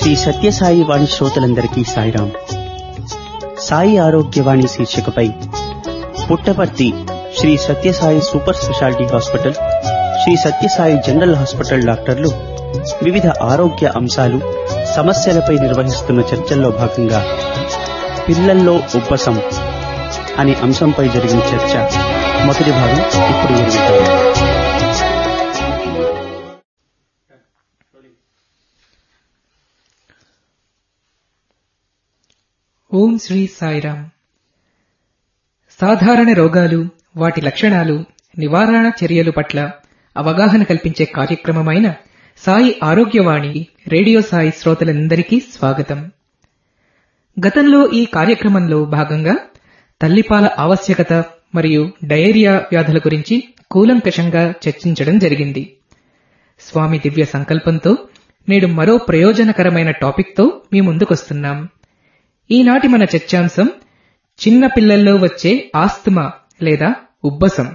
శ్రీ సత్యసాయి వాణి శ్రోతలందరికీ సాయిరాం సాయి ఆరోగ్యవాణి శీర్షికపై Puttaparthi Shri Sathyasai super speciality hospital Shri Sathyasai general hospital డాక్టర్లు వివిధ ఆరోగ్య అంశాలు సమస్యలపై నిర్వహిస్తున్న చర్చల్లో భాగంగా పిల్లల్లో ఉబ్బసం అనే అంశంపై జరిగిన చర్చ మొదటి భాగం ఇప్పుడు మీరు వింటారు ఓం శ్రీ సాయిరామ్ సాధారణ రోగాలు వాటి లక్షణాలు నివారణ చర్యలు పట్ల అవగాహన కల్పించే కార్యక్రమమైన సాయి ఆరోగ్యవాణి రేడియో సాయి శ్రోతలందరికీ స్వాగతం గతంలో ఈ కార్యక్రమంలో భాగంగా తల్లిపాల ఆవశ్యకత మరియు డయేరియా వ్యాధుల గురించి కూలంకషంగా చర్చించడం జరిగింది స్వామి దివ్య సంకల్పంతో నేడు మరో ప్రయోజనకరమైన టాపిక్తో మీ ముందుకొస్తున్నాం ఈనాటి మన చర్చాంశం చిన్న పిల్లల్లో వచ్చే ఆస్తమా లేదా ఉబ్బసం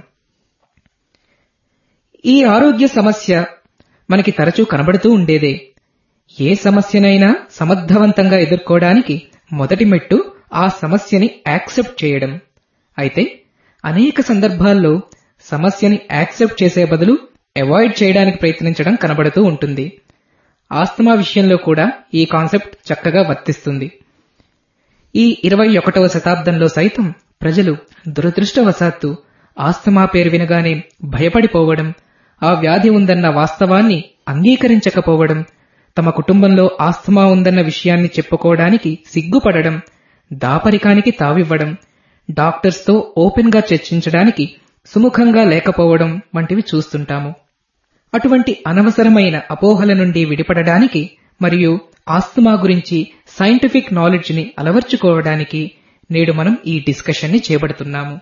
ఈ ఆరోగ్య సమస్య మనకి తరచూ కనబడుతూ ఉండేదే ఏ సమస్యనైనా సమర్థవంతంగా ఎదుర్కోవడానికి మొదటి మెట్టు ఆ సమస్యని యాక్సెప్ట్ చేయడం అయితే అనేక సందర్భాల్లో సమస్యని యాక్సెప్ట్ చేసే బదులు అవాయిడ్ చేయడానికి ప్రయత్నించడం కనబడుతూ ఉంటుంది ఆస్తమా విషయంలో కూడా ఈ కాన్సెప్ట్ చక్కగా వర్తిస్తుంది ఈ ఇరవై ఒకటవ శతాబ్దంలో సైతం ప్రజలు దురదృష్టవశాత్తు ఆస్తమా పేరు వినగానే భయపడిపోవడం ఆ వ్యాధి ఉందన్న వాస్తవాన్ని అంగీకరించకపోవడం తమ కుటుంబంలో ఆస్తమా ఉందన్న విషయాన్ని చెప్పుకోవడానికి సిగ్గుపడడం దాపరికానికి తావివ్వడం డాక్టర్స్తో ఓపెన్ గా చర్చించడానికి సుముఖంగా లేకపోవడం వంటివి చూస్తుంటాము అటువంటి అనవసరమైన అపోహల నుండి విడిపడడానికి మరియు ఆస్తమా గురించి సైంటిఫిక్ నాలెడ్జ్ ని అలవర్చుకోవడానికి నేడు మనం ఈ డిస్కషన్ ని చేపడుతున్నాము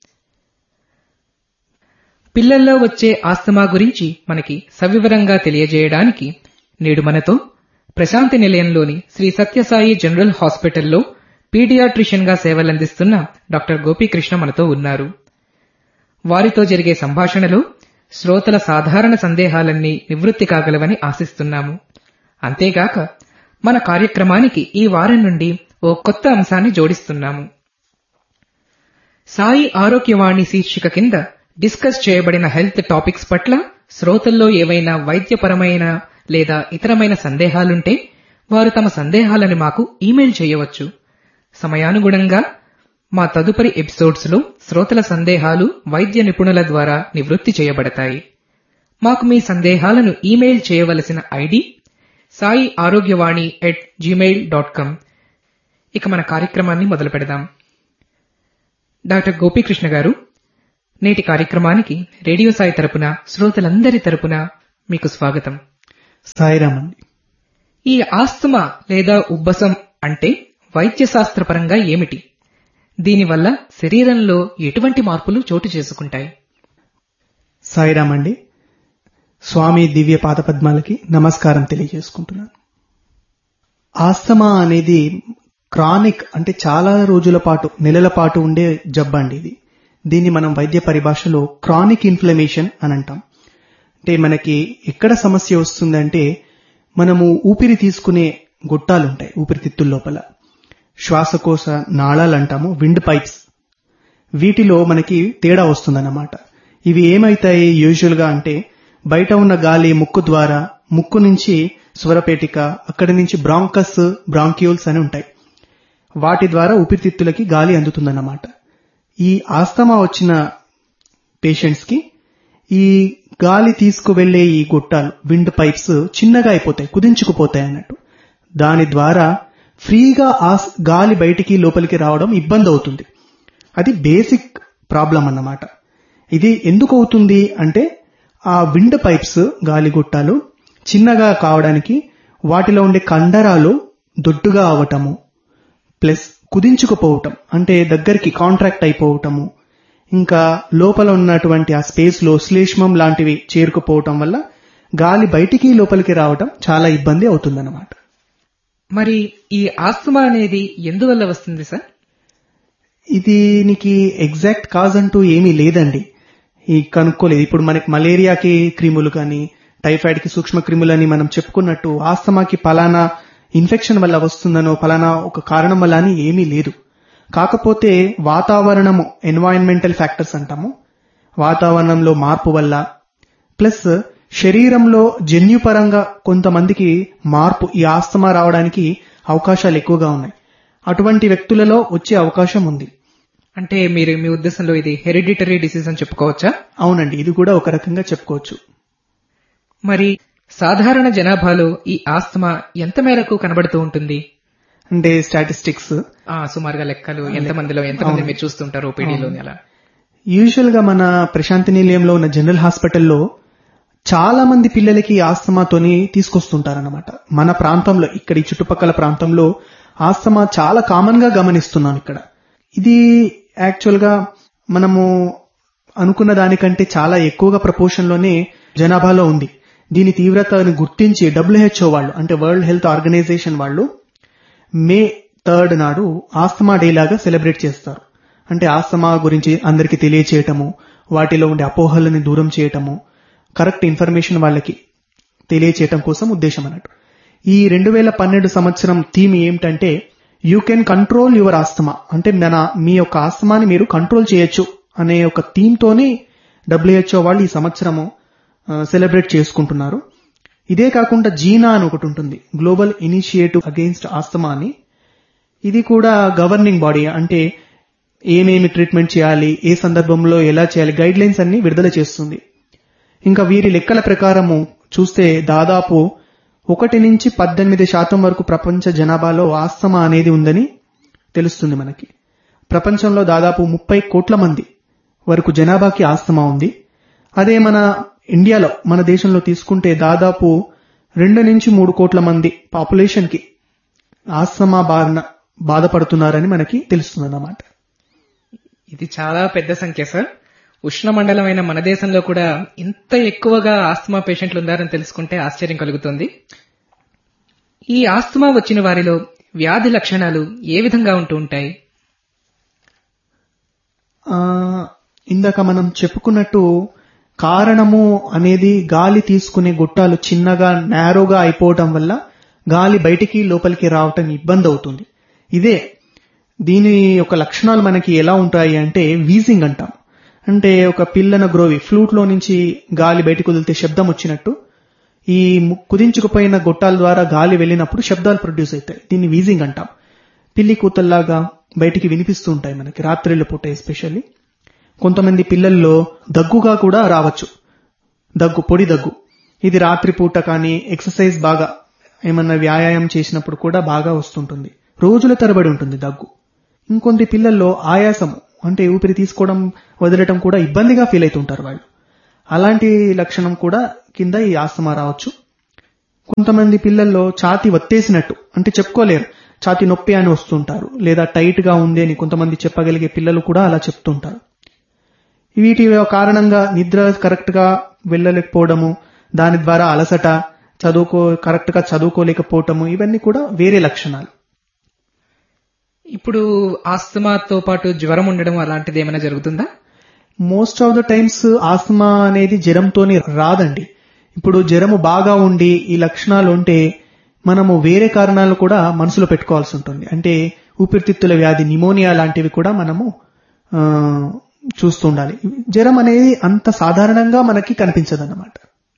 పిల్లల్లో వచ్చే ఆస్తమా గురించి మనకి సవివరంగా తెలియజేయడానికి నేడు మనతో ప్రశాంతి నిలయంలోని శ్రీ సత్యసాయి జనరల్ హాస్పిటల్లో పీడియాట్రిషియన్ గా సేవలందిస్తున్న డాక్టర్ గోపీకృష్ణ మనతో ఉన్నారు వారితో జరిగే సంభాషణలో శ్రోతల సాధారణ సందేహాలన్నీ నివృత్తి కాగలవని ఆశిస్తున్నాము అంతేగాక మన కార్యక్రమానికి ఈ వారం నుండి ఓ కొత్త అంశాన్ని జోడిస్తున్నాము సాయి ఆరోగ్యవాణి శీర్షిక కింద డిస్కస్ చేయబడిన హెల్త్ టాపిక్స్ పట్ల శ్రోతల్లో ఏవైనా వైద్యపరమైన లేదా ఇతరమైన సందేహాలుంటే వారు తమ సందేహాలను మాకు ఈమెయిల్ చేయవచ్చు సమయానుగుణంగా మా తదుపరి ఎపిసోడ్స్ లో శ్రోతల సందేహాలు వైద్య నిపుణుల ద్వారా నివృత్తి చేయబడతాయి మాకు మీ సందేహాలను ఈమెయిల్ చేయవలసిన ID Sai Arogyavani at Gmail dot com ఇక మన కార్యక్రమాన్ని మొదలు పెడదాం డాక్టర్ గోపీకృష్ణ గారు నేటి కార్యక్రమానికి రేడియో సాయి తరపున శ్రోతలందరి తరపున మీకు స్వాగతం సాయిరామండి ఈ ఆస్తమా లేదా ఉబ్బసం అంటే వైద్య శాస్త్రపరంగా ఏమిటి దీనివల్ల శరీరంలో ఎటువంటి మార్పులు చోటు చేసుకుంటాయి సాయిరామండి స్వామి దివ్య పాదపద్మాలకి నమస్కారం తెలియజేసుకుంటున్నాను ఆస్తమా అనేది క్రానిక్ అంటే చాలా రోజుల పాటు నెలల పాటు ఉండే జబ్బండి ఇది దీన్ని మనం వైద్య పరిభాషలో క్రానిక్ ఇన్ఫ్లమేషన్ అని అంటాం అంటే మనకి ఎక్కడ సమస్య వస్తుందంటే మనము ఊపిరి తీసుకునే గుట్టాలు ఉంటాయి ఊపిరితిత్తుల లోపల శ్వాసకోశ నాళాలు అంటాము విండ్ పైప్స్ వీటిలో మనకి తేడా వస్తుందన్నమాట ఇవి ఏమైతాయి యూజువల్ గా అంటే బయట ఉన్న గాలి ముక్కు ద్వారా ముక్కు నుంచి స్వరపేటిక అక్కడి నుంచి బ్రాంకస్ బ్రాంక్యూల్స్ అని ఉంటాయి వాటి ద్వారా ఊపిరితిత్తులకి గాలి అందుతుందన్నమాట ఈ ఆస్తమా వచ్చిన పేషెంట్స్ కి ఈ గాలి తీసుకువెళ్లే ఈ గుట్టాలు విండ్ పైప్స్ చిన్నగా అయిపోతాయి కుదించుకుపోతాయి అన్నట్టు దాని ద్వారా ఫ్రీగా ఆ గాలి బయటికి లోపలికి రావడం ఇబ్బంది అవుతుంది అది బేసిక్ ప్రాబ్లం అన్నమాట ఇది ఎందుకు అవుతుంది అంటే ఆ విండ్ పైప్స్ గాలి గుట్టాలు చిన్నగా కావడానికి వాటిలో ఉండే కండరాలు దొడ్డుగా అవటము ప్లస్ కుదించుకుపోవటం అంటే దగ్గరికి కాంట్రాక్ట్ అయిపోవటము ఇంకా లోపల ఉన్నటువంటి ఆ స్పేస్ లో శ్లేష్మం లాంటివి చేరుకుపోవటం వల్ల గాలి బయటికి లోపలికి రావటం చాలా ఇబ్బంది అవుతుందన్నమాట మరి ఈ ఆస్తమా అనేది ఎందువల్ల వస్తుంది సార్ దీనికి ఎగ్జాక్ట్ కాజ్ అంటూ ఏమీ లేదండి ఈ కనుక్కోలేదు ఇప్పుడు మనకి మలేరియాకి క్రిములు కానీ టైఫాయిడ్ కి సూక్ష్మ క్రిములని మనం చెప్పుకున్నట్టు ఆస్తమాకి పలానా ఇన్ఫెక్షన్ వల్ల వస్తుందనో ఫలానా ఒక కారణం వల్ల అని ఏమీ లేదు కాకపోతే వాతావరణము ఎన్వైరన్మెంటల్ ఫ్యాక్టర్స్ అంటాము వాతావరణంలో మార్పు వల్ల ప్లస్ శరీరంలో జన్యుపరంగా కొంతమందికి మార్పు ఈ ఆస్తమా రావడానికి అవకాశాలు ఎక్కువగా ఉన్నాయి అటువంటి వ్యక్తులలో వచ్చే అవకాశం ఉంది అంటే మీరు మీ ఉద్దేశంలో ఇది హెరిడిటరీ డిసీజ్ అని చెప్పుకోవచ్చా అవునండి ఇది కూడా ఒక రకంగా చెప్పుకోవచ్చు మరి సాధారణ జనాభాలో ఈ ఆస్తమా ఎంత మేరకు కనబడుతూ ఉంటుంది అంటే స్టాటిస్టిక్స్ ఆ సుమారుగా లెక్కలు ఎంత మందిలో ఎంత మంది మీరు చూస్తుంటారు ఓపీడీలోని అలా యూజువల్ గా మన ప్రశాంతి నిలయంలో ఉన్న జనరల్ హాస్పిటల్లో చాలా మంది పిల్లలకి ఆస్తమాతోని తీసుకొస్తుంటారన్నమాట మన ప్రాంతంలో ఇక్కడ ఈ చుట్టుపక్కల ప్రాంతంలో ఆస్తమా చాలా కామన్ గా గమనిస్తున్నాం ఇక్కడ ఇది యాక్చువల్ గా మనము అనుకున్న దానికంటే చాలా ఎక్కువగా ప్రపోర్షన్ లోనే జనాభాలో ఉంది దీని తీవ్రతను గుర్తించి డబ్ల్యూహెచ్ఓ వాళ్ళు అంటే వరల్డ్ హెల్త్ ఆర్గనైజేషన్ వాళ్ళు మే థర్డ్ నాడు ఆస్తమా డే లాగా సెలబ్రేట్ చేస్తారు అంటే ఆస్తమా గురించి అందరికీ తెలియచేయటము వాటిలో ఉండే అపోహలని దూరం చేయటము కరెక్ట్ ఇన్ఫర్మేషన్ వాళ్ళకి తెలియచేయటం కోసం ఉద్దేశం అన్నట్టు ఈ రెండు వేల పన్నెండు సంవత్సరం థీమ్ ఏమిటంటే you can control your asthma అంటే మన మీ యొక్క ఆస్తమాని మీరు కంట్రోల్ చేయొచ్చు అనే ఒక థీమ్ తోని డబ్ల్యూహెచ్ఓ వాళ్ళు ఈ సంవత్సరము సెలబ్రేట్ చేసుకుంటున్నారు ఇదే కాకుండా జీనా అని ఒకటి ఉంటుంది గ్లోబల్ ఇనిషియేటివ్ అగెయిన్స్ట్ ఆస్తమా అని ఇది కూడా గవర్నింగ్ బాడీ అంటే ఏమేమి ట్రీట్మెంట్ చేయాలి ఏ సందర్భంలో ఎలా చేయాలి గైడ్ లైన్స్ అన్ని విడుదల చేస్తుంది ఇంకా వీరి లెక్కల ప్రకారము చూస్తే దాదాపు ఒకటి నుంచి పద్దెనిమిది శాతం వరకు ప్రపంచ జనాభాలో ఆస్తమా అనేది ఉందని తెలుస్తుంది మనకి ప్రపంచంలో దాదాపు ముప్పై కోట్ల మంది వరకు జనాభాకి ఆస్తమా ఉంది అదే మన ఇండియాలో మన దేశంలో తీసుకుంటే దాదాపు రెండు నుంచి మూడు కోట్ల మంది పాపులేషన్ కి ఆస్తమా బారిన బాధపడుతున్నారని మనకి తెలుస్తుంది అన్నమాట ఇది చాలా పెద్ద సంఖ్య సార్ ఉష్ణమండలమైన మన దేశంలో కూడా ఇంత ఎక్కువగా ఆస్తమా పేషెంట్లు ఉన్నారని తెలుసుకుంటే ఆశ్చర్యం కలుగుతుంది ఈ ఆస్తమా వచ్చిన వారిలో వ్యాధి లక్షణాలు ఏ విధంగా ఉంటూ ఉంటాయి ఆ, ఇందాక మనం చెప్పుకున్నట్టు కారణము అనేది గాలి తీసుకునే గుట్టాలు చిన్నగా నేరోగా అయిపోవటం వల్ల గాలి బయటికి లోపలికి రావటం ఇబ్బంది అవుతుంది ఇదే దీని యొక్క లక్షణాలు మనకి ఎలా ఉంటాయి అంటే వీజింగ్ అంటాం అంటే ఒక పిల్లన గ్రోవి ఫ్లూట్ లో నుంచి గాలి బయటికి వదిలితే శబ్దం వచ్చినట్టు ఈ ము- కుదించుకుపోయిన గొట్టాల ద్వారా గాలి వెళ్ళినప్పుడు శబ్దాలు ప్రొడ్యూస్ అవుతాయి దీన్ని వీజింగ్ అంటాం పిల్లి కూతల్లాగా బయటికి వినిపిస్తూ ఉంటాయి మనకి రాత్రిళ్ళ పూట ఎస్పెషల్లీ కొంతమంది పిల్లల్లో దగ్గుగా కూడా రావచ్చు దగ్గు పొడి దగ్గు ఇది రాత్రి పూట కానీ ఎక్సర్సైజ్ బాగా ఏమన్నా వ్యాయామం చేసినప్పుడు కూడా బాగా వస్తుంటుంది రోజుల తరబడి ఉంటుంది దగ్గు ఇంకొంది పిల్లల్లో ఆయాసము అంటే ఊపిరి తీసుకోవడం వదలటం కూడా ఇబ్బందిగా ఫీల్ అవుతుంటారు వాళ్ళు అలాంటి లక్షణం కూడా కింద ఈ ఆస్తమా రావచ్చు కొంతమంది పిల్లల్లో ఛాతి వత్తేసినట్టు అంటే చెప్పుకోలేరు ఛాతి నొప్పి అని వస్తుంటారు లేదా టైట్ గా ఉంది అని కొంతమంది చెప్పగలిగే పిల్లలు కూడా అలా చెప్తుంటారు వీటి కారణంగా నిద్ర కరెక్ట్ గా వెళ్ళలేకపోవడము దాని ద్వారా అలసట చదువుకో కరెక్ట్ గా చదువుకోలేకపోవటము ఇవన్నీ కూడా వేరే లక్షణాలు ఇప్పుడు ఆస్తమాతో పాటు జ్వరం ఉండడం అలాంటిది ఏమైనా జరుగుతుందా most of the times asthma అనేది జ్వరంతోని రాదండి ఇప్పుడు జ్వరము బాగా ఉండి ఈ లక్షణాలు ఉంటే మనము వేరే కారణాలు కూడా మనసులో పెట్టుకోవాల్సి ఉంటుంది అంటే ఊపిరితిత్తుల వ్యాధి నిమోనియా లాంటివి కూడా మనము ఆ, చూస్తూ ఉండాలి జ్వరం అనేది అంత సాధారణంగా మనకి కనిపించదన్నమాట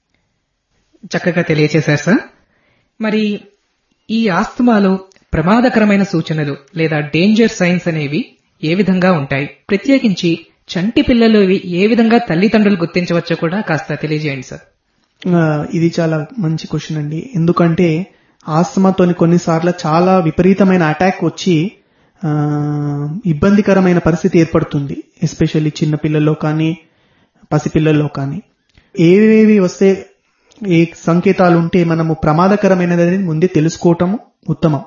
చక్కగా తెలియచేశారు సార్ మరి ఈ ఆస్తమాలో ప్రమాదకరమైన సూచనలు లేదా డేంజర్ సైన్స్ అనేవి ఏ విధంగా ఉంటాయి ప్రత్యేకించి చంటి పిల్లలు ఇవి ఏ విధంగా తల్లిదండ్రులు గుర్తించవచ్చో కూడా కాస్త తెలియజేయండి సార్ ఆ, ఇది చాలా మంచి క్వశ్చన్ అండి ఎందుకంటే ఆస్తమాతోని కొన్నిసార్లు చాలా విపరీతమైన అటాక్ వచ్చి ఆ, ఇబ్బందికరమైన పరిస్థితి ఏర్పడుతుంది ఎస్పెషల్లీ చిన్న పిల్లల్లో కానీ పసిపిల్లల్లో కానీ ఏవేవి వస్తే ఏ సంకేతాలు ఉంటే మనము ప్రమాదకరమైనదని ముందే తెలుసుకోవటం ఉత్తమం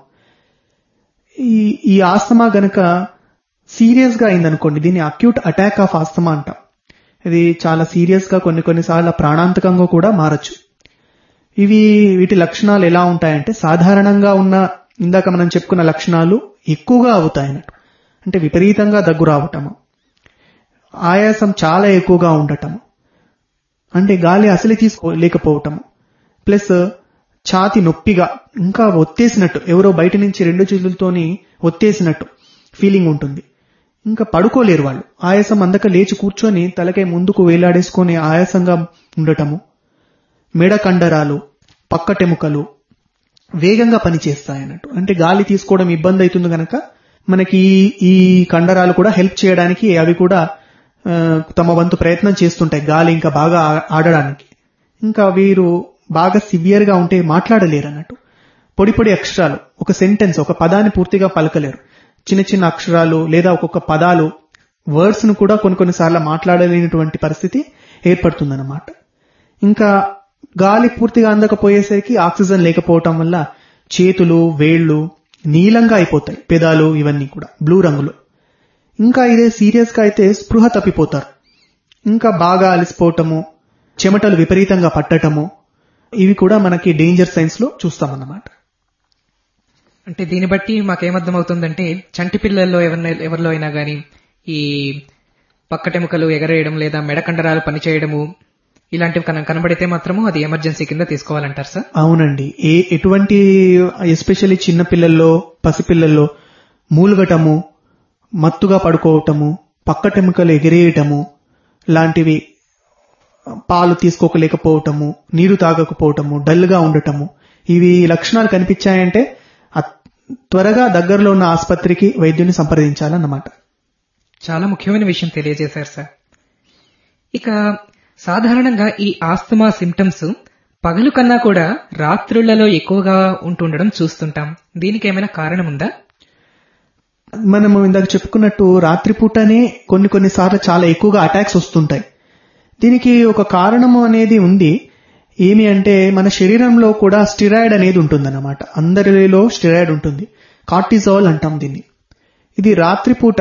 ఈ ఈ ఆస్తమా గనక సీరియస్ గా అయిందనుకోండి దీన్ని అక్యూట్ అటాక్ ఆఫ్ ఆస్తమా అంటాం ఇది చాలా సీరియస్ గా కొన్ని కొన్నిసార్లు ప్రాణాంతకంగా కూడా మారచ్చు ఇవి వీటి లక్షణాలు ఎలా ఉంటాయంటే సాధారణంగా ఉన్న ఇందాక మనం చెప్పుకున్న లక్షణాలు ఎక్కువగా అవుతాయి అన్నట్టు అంటే విపరీతంగా దగ్గు రావటము ఆయాసం చాలా ఎక్కువగా ఉండటము అంటే గాలి అసలు తీసుకోలేకపోవటము ప్లస్ ఛాతి నొప్పిగా ఇంకా ఒత్తేసినట్టు ఎవరో బయట నుంచి రెండు చేతులతోని ఒత్తేసినట్టు ఫీలింగ్ ఉంటుంది ఇంకా పడుకోలేరు వాళ్ళు ఆయాసం అందక లేచి కూర్చొని తలకై ముందుకు వేలాడేసుకొని ఆయాసంగా ఉండటము మెడ కండరాలు పక్కటెముకలు వేగంగా పనిచేస్తాయన్నట్టు అంటే గాలి తీసుకోవడం ఇబ్బంది అవుతుంది కనుక మనకి ఈ- ఈ కండరాలు కూడా హెల్ప్ చేయడానికి అవి కూడా ఆ, తమ వంతు ప్రయత్నం చేస్తుంటాయి గాలి ఇంకా బాగా ఆ- ఆడడానికి ఇంకా వీరు బాగా సివియర్ గా ఉంటే మాట్లాడలేరు అన్నట్టు పొడి పొడి అక్షరాలు ఒక సెంటెన్స్ ఒక పదాన్ని పూర్తిగా పలకలేరు చిన్న చిన్న అక్షరాలు లేదా ఒక్కొక్క పదాలు వర్డ్స్ ను కూడా కొన్ని కొన్నిసార్లు మాట్లాడలేనటువంటి పరిస్థితి ఏర్పడుతుందన్నమాట ఇంకా గాలి పూర్తిగా అందకపోయేసరికి ఆక్సిజన్ లేకపోవటం వల్ల చేతులు వేళ్లు నీలంగా అయిపోతాయి పెదాలు ఇవన్నీ కూడా బ్లూ రంగులో ఇంకా ఇదే సీరియస్ గా అయితే స్పృహ తప్పిపోతారు ఇంకా బాగా అలసిపోవటము చెమటలు విపరీతంగా పట్టటము ఇవి కూడా మనకి డేంజర్ సైన్స్ లో చూస్తామన్నమాట అంటే దీన్ని బట్టి మాకేమర్థం అవుతుందంటే చంటి పిల్లల్లో ఎవరిన ఎవరిలో అయినా గాని ఈ పక్కటెముకలు ఎగరేయడం లేదా మెడ కండరాలు పనిచేయడము ఇలాంటివి కన- కనబడితే మాత్రము అది ఎమర్జెన్సీ కింద తీసుకోవాలంటారు సార్ అవునండి ఏ ఎటువంటి ఎస్పెషల్లీ చిన్న పిల్లల్లో పసిపిల్లల్లో మూలుగటము మత్తుగా పడుకోవటము పక్కటెముకలు ఎగిరేయటము లాంటివి పాలు తీసుకోకలేకపోవటము నీరు తాగకపోవటము డల్గా ఉండటము ఇవి లక్షణాలు కనిపించాయంటే అ- త్వరగా దగ్గరలో ఉన్న ఆసుపత్రికి వైద్యుని సంప్రదించాలన్నమాట చాలా ముఖ్యమైన విషయం తెలియజేశారు సార్ ఇక సాధారణంగా ఈ ఆస్తమా సిమ్టమ్స్ పగలు కన్నా కూడా రాత్రుళ్లలో ఎక్కువగా ఉంటుండడం చూస్తుంటాం దీనికి ఏమైనా కారణం ఉందా మనము ఇందాక చెప్పుకున్నట్టు రాత్రిపూటనే కొన్ని కొన్ని సార్లు చాలా ఎక్కువగా అటాక్స్ వస్తుంటాయి దీనికి ఒక కారణము అనేది ఉంది ఏమి అంటే మన శరీరంలో కూడా స్టిరాయిడ్ అనేది ఉంటుందన్నమాట అందరిలో స్టిరాయిడ్ ఉంటుంది కార్టిజాల్ అంటాం దీన్ని ఇది రాత్రిపూట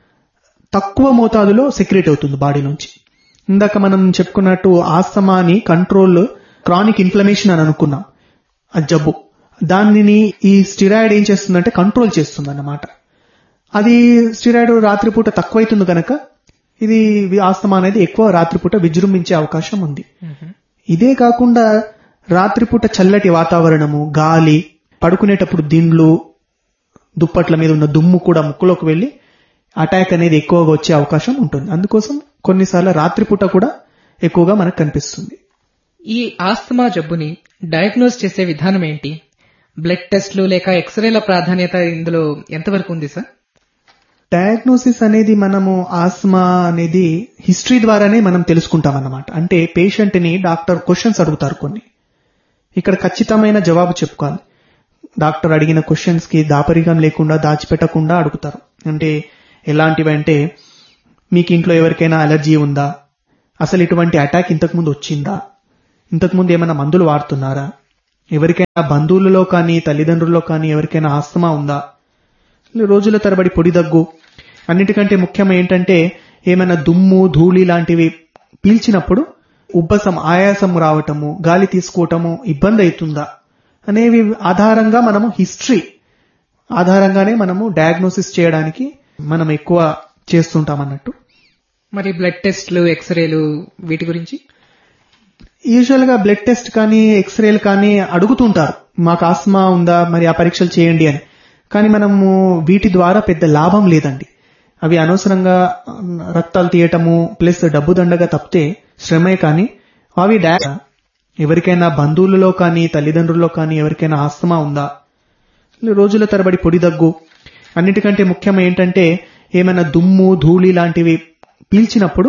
తక్కువ మోతాదులో సెక్రేట్ అవుతుంది బాడీ నుంచి ఇందాక మనం చెప్పుకున్నట్టు ఆస్తమాని కంట్రోల్ క్రానిక్ ఇన్ఫ్లమేషన్ అని అనుకున్నాం ఆ జబ్బు దానిని ఈ స్టిరాయిడ్ ఏం చేస్తుందంటే కంట్రోల్ చేస్తుంది అన్నమాట అది స్టిరాయిడ్ రాత్రిపూట తక్కువైతుంది కనుక ఇది ఆస్తమా అనేది ఎక్కువ రాత్రిపూట విజృంభించే అవకాశం ఉంది ఇదే కాకుండా రాత్రిపూట చల్లటి వాతావరణము గాలి పడుకునేటప్పుడు దిండ్లు దుప్పట్ల మీద ఉన్న దుమ్ము కూడా ముక్కులోకి వెళ్లి అటాక్ అనేది ఎక్కువగా వచ్చే అవకాశం ఉంటుంది అందుకోసం కొన్నిసార్లు రాత్రిపూట కూడా ఎక్కువగా మనకు కనిపిస్తుంది ఈ ఆస్తమా జబ్బుని డయాగ్నోస్ చేసే విధానం ఏంటి బ్లడ్ టెస్ట్లు లేక ఎక్స్రేల ప్రాధాన్యత ఇందులో ఎంతవరకు ఉంది సార్ డయాగ్నోసిస్ అనేది మనము ఆస్మా అనేది హిస్టరీ ద్వారానే మనం తెలుసుకుంటాం అన్నమాట అంటే పేషెంట్ ని డాక్టర్ క్వశ్చన్స్ అడుగుతారు కొన్ని ఇక్కడ ఖచ్చితమైన జవాబు చెప్పుకోవాలి డాక్టర్ అడిగిన క్వశ్చన్స్ కి దాపరికం లేకుండా దాచిపెట్టకుండా అడుగుతారు అంటే ఎలాంటివి అంటే మీకు ఇంట్లో ఎవరికైనా అలర్జీ ఉందా అసలు ఇటువంటి అటాక్ ఇంతకుముందు వచ్చిందా ఇంతకుముందు ఏమైనా మందులు వాడుతున్నారా ఎవరికైనా బంధువులలో కానీ తల్లిదండ్రుల్లో కానీ ఎవరికైనా ఆస్తమా ఉందా రోజుల తరబడి పొడి దగ్గు అన్నిటికంటే ముఖ్యం ఏంటంటే ఏమైనా దుమ్ము ధూళి లాంటివి పీల్చినప్పుడు ఉబ్బసం ఆయాసం రావటము గాలి తీసుకోవటము ఇబ్బంది అవుతుందా అనేవి ఆధారంగా మనము హిస్టరీ ఆధారంగానే మనము డయాగ్నోసిస్ చేయడానికి మనం ఎక్కువ చేస్తుంటాం అన్నట్టు మరి బ్లడ్ టెస్ట్లు ఎక్స్రేలు వీటి గురించి యూజువల్ గా బ్లడ్ టెస్ట్ కానీ ఎక్స్రేలు కానీ అడుగుతుంటారు మాకు ఆస్మా ఉందా మరి ఆ పరీక్షలు చేయండి అని కానీ మనము వీటి ద్వారా పెద్ద లాభం లేదండి అవి అనవసరంగా రక్తాలు తీయటము ప్లస్ డబ్బు దండగా తప్పితే శ్రమే కానీ అవి డా ఎవరికైనా బంధువులలో కానీ తల్లిదండ్రుల్లో కానీ ఎవరికైనా ఆస్తమా ఉందా రోజుల తరబడి పొడి దగ్గు అన్నిటికంటే ముఖ్యం ఏంటంటే ఏమైనా దుమ్ము ధూళి లాంటివి పీల్చినప్పుడు